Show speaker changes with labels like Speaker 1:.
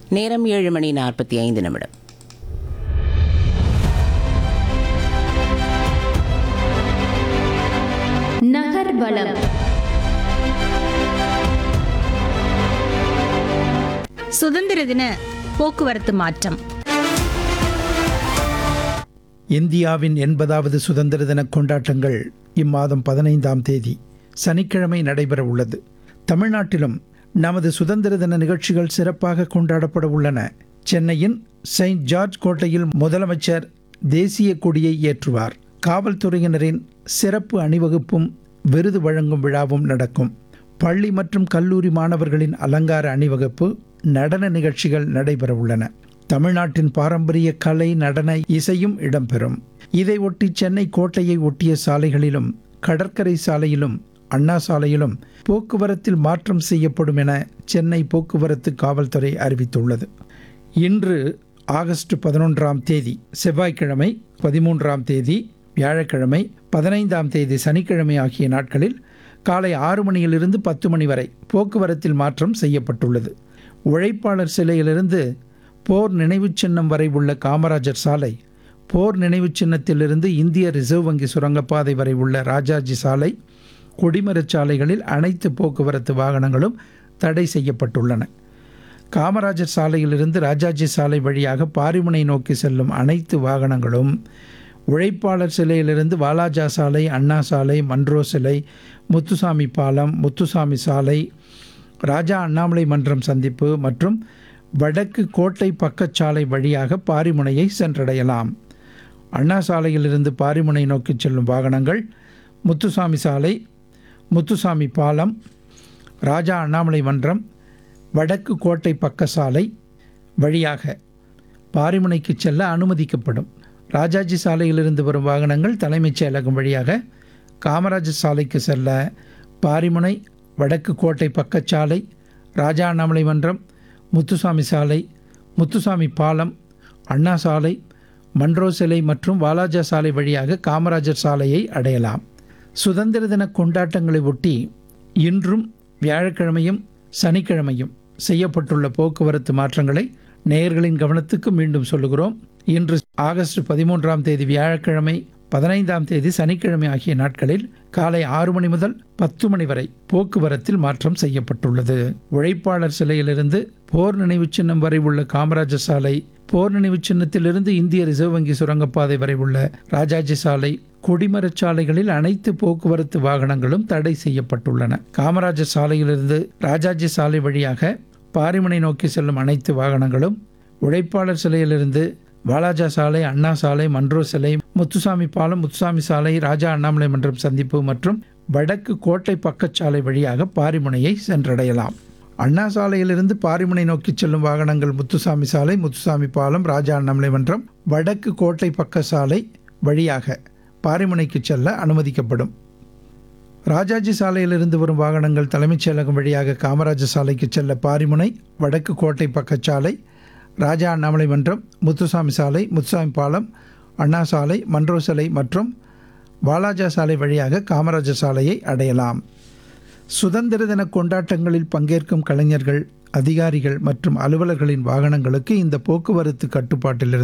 Speaker 1: நேரம் ஏழு மணி நாற்பத்தி ஐந்து நிமிடம்
Speaker 2: நகர்வலம்
Speaker 3: சுதந்திர தின போக்குவரத்து மாற்றம்
Speaker 4: இந்தியாவின் எண்பதாவது சுதந்திர தின கொண்டாட்டங்கள் இம்மாதம் பதினைந்தாம் தேதி சனிக்கிழமை நடைபெற உள்ளது தமிழ்நாட்டிலும் நமது சுதந்திர தின நிகழ்ச்சிகள் சிறப்பாக கொண்டாடப்பட உள்ளன சென்னையின் செயின்ட் ஜார்ஜ் கோட்டையில் முதலமைச்சர் தேசிய கொடியை ஏற்றுவார் காவல்துறையினரின் சிறப்பு அணிவகுப்பும் விருது வழங்கும் விழாவும் நடக்கும் பள்ளி மற்றும் கல்லூரி மாணவர்களின் அலங்கார அணிவகுப்பு நடன நிகழ்ச்சிகள் நடைபெற உள்ளன தமிழ்நாட்டின் பாரம்பரிய கலை நடன இசையும் இடம்பெறும் இதை ஒட்டி சென்னை கோட்டையை ஒட்டிய சாலைகளிலும் கடற்கரை சாலையிலும் அண்ணா சாலையிலும் போக்குவரத்தில் மாற்றம் செய்யப்படும் என சென்னை போக்குவரத்து காவல்துறை அறிவித்துள்ளது இன்று ஆகஸ்ட் பதினொன்றாம் தேதி செவ்வாய்க்கிழமை பதிமூன்றாம் தேதி வியாழக்கிழமை பதினைந்தாம் தேதி சனிக்கிழமை ஆகிய நாட்களில் காலை ஆறு மணியிலிருந்து பத்து மணி வரை போக்குவரத்தில் மாற்றம் செய்யப்பட்டுள்ளது உழைப்பாளர் சிலையிலிருந்து போர் நினைவுச் சின்னம் வரை உள்ள காமராஜர் சாலை போர் நினைவுச் சின்னத்திலிருந்து இந்திய ரிசர்வ் வங்கி சுரங்கப்பாதை வரை உள்ள ராஜாஜி சாலை கொடிமரச் சாலைகளில் அனைத்து போக்குவரத்து வாகனங்களும் தடை செய்யப்பட்டுள்ளன காமராஜர் சாலையிலிருந்து ராஜாஜி சாலை வழியாக பாரிமுனை நோக்கி செல்லும் அனைத்து வாகனங்களும் உழைப்பாளர் சிலையிலிருந்து வாலாஜா சாலை அண்ணா சாலை மன்றோ சிலை முத்துசாமி பாலம் முத்துசாமி சாலை ராஜா அண்ணாமலை மன்றம் சந்திப்பு மற்றும் வடக்கு கோட்டை பக்கச்சாலை வழியாக பாரிமுனையை சென்றடையலாம் அண்ணா சாலையிலிருந்து பாரிமுனை நோக்கி செல்லும் வாகனங்கள் முத்துசாமி சாலை முத்துசாமி பாலம் ராஜா அண்ணாமலை மன்றம் வடக்கு கோட்டை பக்க சாலை வழியாக பாரிமுனைக்கு செல்ல அனுமதிக்கப்படும் ராஜாஜி சாலையிலிருந்து வரும் வாகனங்கள் தலைமைச் செயலகம் வழியாக காமராஜர் சாலைக்கு செல்ல பாரிமுனை வடக்கு கோட்டை பக்கச்சாலை ராஜா அண்ணாமலை மன்றம் முத்துசாமி சாலை முத்துசாமி பாலம் அண்ணா சாலை மன்றோ சிலை மற்றும் வாலாஜா சாலை வழியாக காமராஜர் சாலையை அடையலாம் சுதந்திர தின கொண்டாட்டங்களை ஒட்டி இன்றும் வியாழக்கிழமையும் சனிக்கிழமையும் செய்யப்பட்டுள்ள போக்குவரத்து மாற்றங்களை நேயர்களின் கவனத்துக்கு மீண்டும் சொல்லுகிறோம் இன்று ஆகஸ்ட் பதிமூன்றாம் தேதி வியாழக்கிழமை பதினைந்தாம் தேதி சனிக்கிழமை ஆகிய நாட்களில் காலை ஆறு மணி முதல் பத்து மணி வரை போக்குவரத்தில் மாற்றம் செய்யப்பட்டுள்ளது உழைப்பாளர் சிலையிலிருந்து போர் நினைவுச் சின்னம் வரை உள்ள காமராஜர் சாலை போர் நினைவுச் சின்னத்திலிருந்து இந்திய ரிசர்வ் வங்கி சுரங்கப்பாதை வரை உள்ள ராஜாஜி சாலை கொடிமரச் சாலைகளில் அனைத்து போக்குவரத்து வாகனங்களும் தடை செய்யப்பட்டுள்ளன காமராஜர் சாலையிலிருந்து ராஜாஜி சாலை வழியாக பாரிமுனை நோக்கி செல்லும் அனைத்து வாகனங்களும் உழைப்பாளர் சிலையிலிருந்து வாலாஜா சாலை அண்ணா சாலை மன்றோ சிலை முத்துசாமி பாலம் முத்துசாமி சாலை ராஜா அண்ணாமலை மன்றம் சந்திப்பு மற்றும் வடக்கு கோட்டை பக்கச்சாலை வழியாக பாரிமுனையை சென்றடையலாம் அண்ணா சாலையிலிருந்து பாரிமுனை நோக்கி செல்லும் வாகனங்கள் முத்துசாமி சாலை முத்துசாமி பாலம் ராஜா அண்ணாமலை மன்றம் வடக்கு கோட்டை பக்க சாலை வழியாக பாரிமுனைக்கு செல்ல அனுமதிக்கப்படும் ராஜாஜி சாலையிலிருந்து வரும் வாகனங்கள் தலைமைச் செயலகம் வழியாக காமராஜர் சாலைக்கு செல்ல பாரிமுனை வடக்கு கோட்டை பக்கச்சாலை ராஜா அண்ணாமலை மன்றம் முத்துசாமி சாலை முத்துசாமி பாலம் அண்ணா சாலை மன்றோ சாலை மற்றும் வாலாஜா சாலை வழியாக காமராஜர் சாலையை அடையலாம் சுதந்திர தின கொண்டாட்டங்களில் பங்கேற்கும் கலைஞர்கள் அதிகாரிகள் மற்றும் அலுவலர்களின் வாகனங்களுக்கு இந்த போக்குவரத்து கட்டுப்பாட்டிலிருந்து